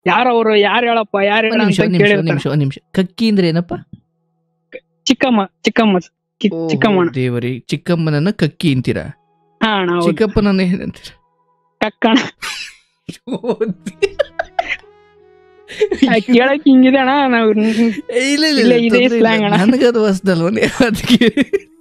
ಯಾರವ್ರು ಯಾರು ಹೇಳಪ್ಪ ಯಾರು ಒಂದ್ ಹೇಳ ನಿಮಿಷ ಅಂತ ಒಂದ್ ನಿಮಿಷ ಒಂದ್ ಕೇಳಿರ್ತಾರೆ ನಿಮಿಷ ಒಂದ್ ನಿಮಿಷ ಕಕ್ಕಿ ಅಂದ್ರೆ ಏನಪ್ಪ ಚಿಕ್ಕಮ್ಮ ಚಿಕ್ಕಮ್ಮ ಕಿ- ಚಿಕ್ಕಮ್ಮನ ದೇವರಿ ಚಿಕ್ಕಮ್ಮನನ್ನ ಕಕ್ಕಿ ಅಂತೀರಾ ಹಾ ಅಣ್ಣ ಹೌದು ಚಿಕ್ಕಪ್ಪನನ್ನ ಏನಂತೀರ ಕಕ್ಕಣ ಕೇಳಕ್ ಹಿಂಗಿದೆ ಅಣ್ಣ ನಾವು ಇಲ್ಲ ಇಲ್ಲ ಇಲ್ಲ, ಇದೇ ತೊಂದ್ರೆ ಇಲ್ಲ. slang ಅಣ್ಣ. ನನಗದು ಹೊಸದಲ್ವನೇ ಅದಕ್ಕೆ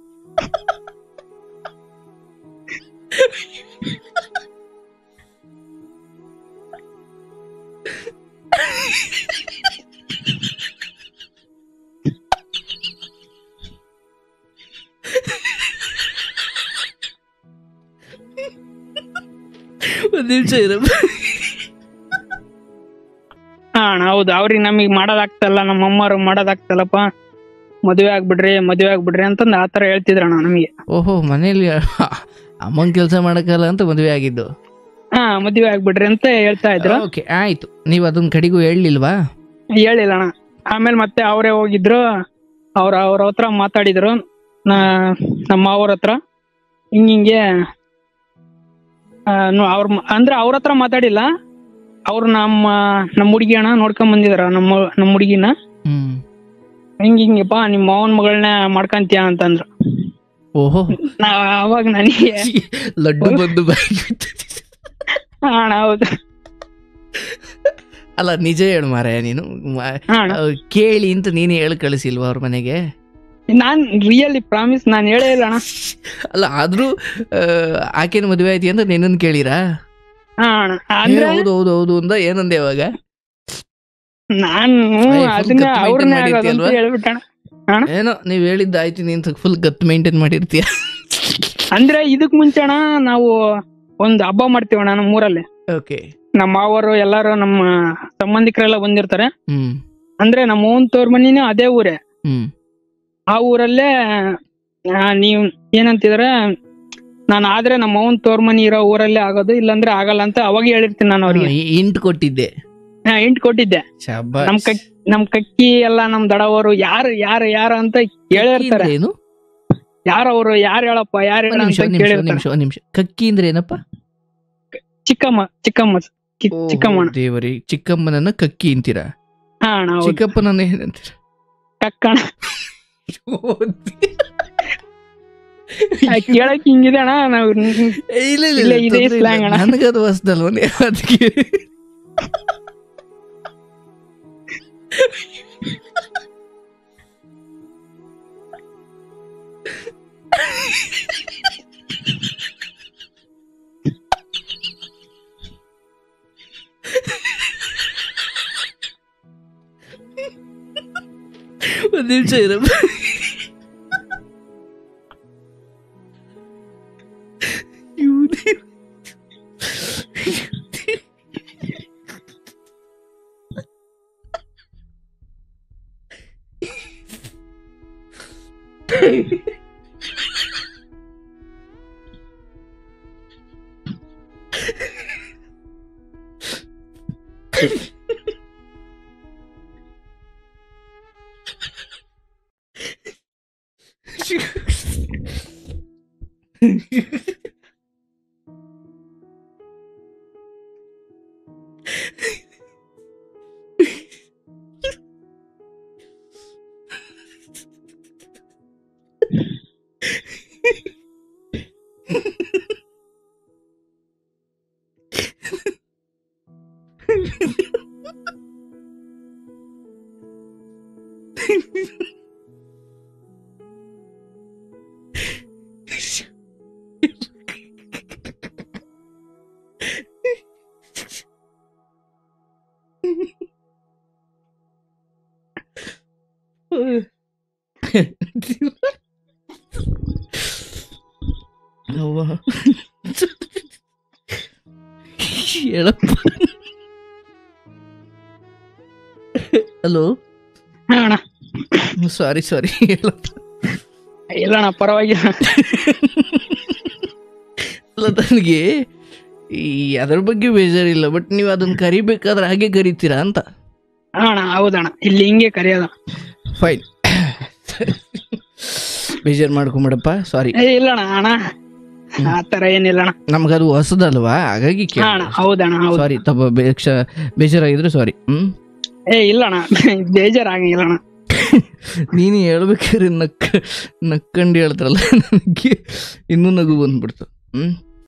ಒಂದ್ ನಿಮಿಷ ಇರಪ್ಪ ಹಾ ಅಣ್ಣ ಹೌದು ಅವ್ರಿಗೆ ನಮಗ್ ಮಾಡೋದಾಗ್ತಲ್ಲ ನಮ್ಮ ಅಮ್ಮರು ಮಾಡೋದಾಗ್ತಲ್ಲಪ್ಪ ಮದ್ವೆ ಆಗ್ಬಿಡ್ರಿ ಮದ್ವೆ ಆಗ್ಬಿಡ್ರಿ ಅಂತಂದ್ ಆತರ ಹೇಳ್ತಿದ್ರಣ್ಣ ನಮಗೆ ಓಹೋ ಮನೇಲಿ ಅಮ್ಮನ್ ಕೆಲಸ ಮಾಡಕ್ಕಲ್ಲ ಅಂತ ಮದುವೆ ಆಗಿದ್ದು ಹಾ ಮದ್ವೆ ಆಗ್ಬಿಡ್ರಿ ಅಂತ ಹೇಳ್ತಾ ಇದ್ರು ಓಕೆ ಆಯ್ತು ನೀವು ಅದನ್ನ ಕಡೆಗೂ ಹೇಳಲಿಲ್ವಾ ಹೇಳಿಲ್ಲ ಅಣ್ಣ ಆಮೇಲೆ ಮತ್ತೆ ಅವರೇ ಹೋಗಿದ್ರು ಅವ್ರ ಅವ್ರ ಹತ್ರ ಮಾತಾಡಿದ್ರು ನಾ- ನಮ್ಮ ಅವ್ರ ಹತ್ರ ಹಿಂಗಿಂಗೆ ಆ, ನೋ- ಅವ್ರ ಮ- ಅಂದ್ರೆ ಅವ್ರ ಹತ್ರ ಮಾತಾಡಿಲ್ಲ ಅವ್ರು ನಮ್ಮ ನಮ್ಮ ಹುಡುಗಿ ಅಣ್ಣ ನೋಡ್ಕೊಂಡ್ ಬಂದಿದಾರ ನಮ್ಮ ನಮ್ಮ ಹುಡುಗಿನ ಹ್ಮ್ ಹಿಂಗ ಹಿಂಗಪ್ಪ ನಿಮ್ಮ ಮಾವನ್ ಮಗಳನ್ನ ಮಾಡ್ಕಂತೀಯ ಅಂತಂದ್ರು ಓಹೋ ನಾ ಅವಾಗ ನನಗೆ ಲಡ್ಡು ಬಂದು ಬಾಯಿಗೆ ಬಿತ್ತು. ಹಾ ಅಣ್ಣ ಹೌದು ಅಲ್ಲ ನಿಜ ಹೇಳು ಮಾರಾಯ ನೀನು ಮ- ಹಾ ಅಣ್ಣ ಅವ್ರ್ ಕೇಳಿ ಅಂತ ನೀನು ಹೇಳಿ ಕಳಿಸಿಲ್ವಾ ಅವ್ರ ಮನೆಗೆ ನಾನ್ ರಿಯಲಿ ಪ್ರಾಮಿಸ್ ನಾನ್ ಹೇಳೇ ಇಲ್ಲ ಅಣ್ಣ ಅಲ್ಲ ಆದ್ರೂ ಆ, ಆಕೆನ ಮದುವೆ ಆಯ್ತಿ ಅಂತ ನಿನ್ನನ್ ಕೇಳಿರಾ ಹಾ ಅಣ್ಣ ಏ, ಅಂದ್ರೆ ಹೌದು ಹೌದು ಹೌದು ಅಂದ ಏನಂದೆ ಅವಾಗ ನಾನು full ಅದನ್ನ ಗತ್ತು maintain ಅವ್ರನ್ನೇ ಆಗೋದು ಮಾಡಿರ್ತೀಯಲ್ವಾ? ಅಂತ ಹೇಳ್ಬಿಟ್ಟಣ ಏನೋ ನೀವ್ ಹೇಳಿದ್ದ ಆಯ್ತೀನಿ ಅಂತ ಫುಲ್ ಗತ್ತು ಮೇಂಟೈನ್ ಮಾಡಿರ್ತೀಯ ಅಂದ್ರೆ ಇದಕ್ ಮುಂಚೆ ಅಣ್ಣ ನಾವು ಒಂದ್ ಹಬ್ಬ ಮಾಡ್ತೀವಣ್ಣ ನಮ್ಮ ಊರಲ್ಲಿ ಓಕೆ ನಮ್ಮ ಮಾವರು ಎಲ್ಲಾರು ನಮ್ಮ ಸಂಬಂಧಿಕರೆಲ್ಲ ಬಂದಿರ್ತಾರೆ ಹ್ಮ್ ಅಂದ್ರೆ ನಮ್ಮ ಓನ್ ತೋರ್ ಮನಿನೇ ಅದೇ ಊರೇ ಹ್ಮ್ ಆ ಊರಲ್ಲೇ ಆ, ನೀವ್ ಏನಂತಿದ್ರೆ ನಾನು ಆದ್ರೆ ನಮ್ಮ ಅವನ್ ತೋರ್ ಮನಿ ಇರೋ ಊರಲ್ಲೇ ಆಗೋದು ಇಲ್ಲಾಂದ್ರೆ ಆಗಲ್ಲ ಅಂತ ಅವಾಗ ಹೇಳಿರ್ತೀನಿ ನಾನು ಅವ್ರಿಗೆ ಇಂಟ್ ಕೊಟ್ಟಿದ್ದೆ ಇಂಟ್ ಕೊಟ್ಟಿದ್ದೆ ಶಾಬಾಸ್. ನಮ್ ಕಕ್ ನಮ್ ಕಕ್ಕಿ ಎಲ್ಲ ನಮ್ ದಡವರು ಯಾರು ಯಾರು ಯಾರು ಅಂತ ಕೇಳಿರ್ತಾರೆ ಕಕ್ಕಿ ಅಂದ್ರೆ ಏನು ಯಾರವ್ರು ಯಾರು ಹೇಳಪ್ಪ ಯಾರು ಒಂದ್ ಹೇಳ ನಿಮಿಷ ಅಂತ ಒಂದ್ ನಿಮಿಷ ಒಂದ್ ಕೇಳಿರ್ತಾರೆ ನಿಮಿಷ ಒಂದ್ ನಿಮಿಷ ಕಕ್ಕಿ ಅಂದ್ರೆ ಏನಪ್ಪ ಚಿಕ್ಕಮ್ಮ ಚಿಕ್ಕಮ್ಮ ಕಿ- ಚಿಕ್ಕಮ್ಮನ ದೇವರಿ ಚಿಕ್ಕಮ್ಮನನ್ನ ಕಕ್ಕಿ ಅಂತೀರಾ ಹಾ ಅಣ್ಣ ಹೌದು ಚಿಕ್ಕಪ್ಪನನ್ನ ಏನಂತೀರ ಕಕ್ಕಣ ಕೇಳಕ್ ಹಿಂಗಿದೆ ಅಣ್ಣ ನಾವು ಇಲ್ಲ ಇಲ್ಲ ಇಲ್ಲ, ಇದೇ ತೊಂದ್ರೆ ಇಲ್ಲ. slang ಅಣ್ಣ. ನನಗದು ಹೊಸದಲ್ವನೇ ಅದಕ್ಕೆ ಒಂದ್ ನಿಮಿಷ ಇರಪ್ಪ ಇವ್ನೇ. ಅವ್ವ. ಹೇಳಪ್ಪ ಹಲೋ ಹಾ ಅಣ್ಣ ಸಾರಿ ಸಾರಿ ಹೇಳಪ್ಪ ಇಲ್ಲ ಅಣ್ಣ ಪರವಾಗಿಲ್ಲ ಅಲ್ಲ ನನಗೆ ಈ ಅದ್ರ ಬಗ್ಗೆ ಬೇಜಾರಿಲ್ಲ ಬಟ್ ನೀವು ಅದನ್ನ ಕರಿಬೇಕಾದ್ರೆ ಹಾಗೆ ಕರಿತೀರಾ ಅಂತ ಹಾ ಅಣ್ಣ ಹೌದಣ್ಣ ಇಲ್ಲಿ ಹಿಂಗೆ ಕರೆಯೋದು ಫೈನ್ ಬೇಜಾರು ಮಾಡ್ಕೊಂಬಿಡಪ್ಪ ಸಾರಿ ಏ ಇಲ್ಲ ಅಣ್ಣ ಅಣ್ಣ ಆತರ ಏನಿಲ್ಲ ಅಣ್ಣ ನಮ್ಗದು ಹೊಸದಲ್ವಾ ಹಾಗಾಗಿ ಹಾ ಅಣ್ಣ ಹೌದಣ್ಣ ಹೌದು ಸಾರಿ ತಪ್ಪ ಬೇಕ್ಷ ಬೇಜಾರಾಗಿದ್ರೆ ಸಾರಿ ಹ್ಮ್ ಏ ಇಲ್ಲ ಅಣ್ಣ ಬೇಜಾರಾಗಿಲ್ಲ ಅಣ್ಣ ನೀನು ಹೇಳ್ಬೇಕಾದ್ರೆ ನಕ್ಕ ನಕ್ಕಂಡು ಹೇಳ್ತಾರಲ್ಲ ನನಗೆ ಇನ್ನೂ ನಗು ಬಂದ್ಬಿಡ್ತು ಹ್ಮ್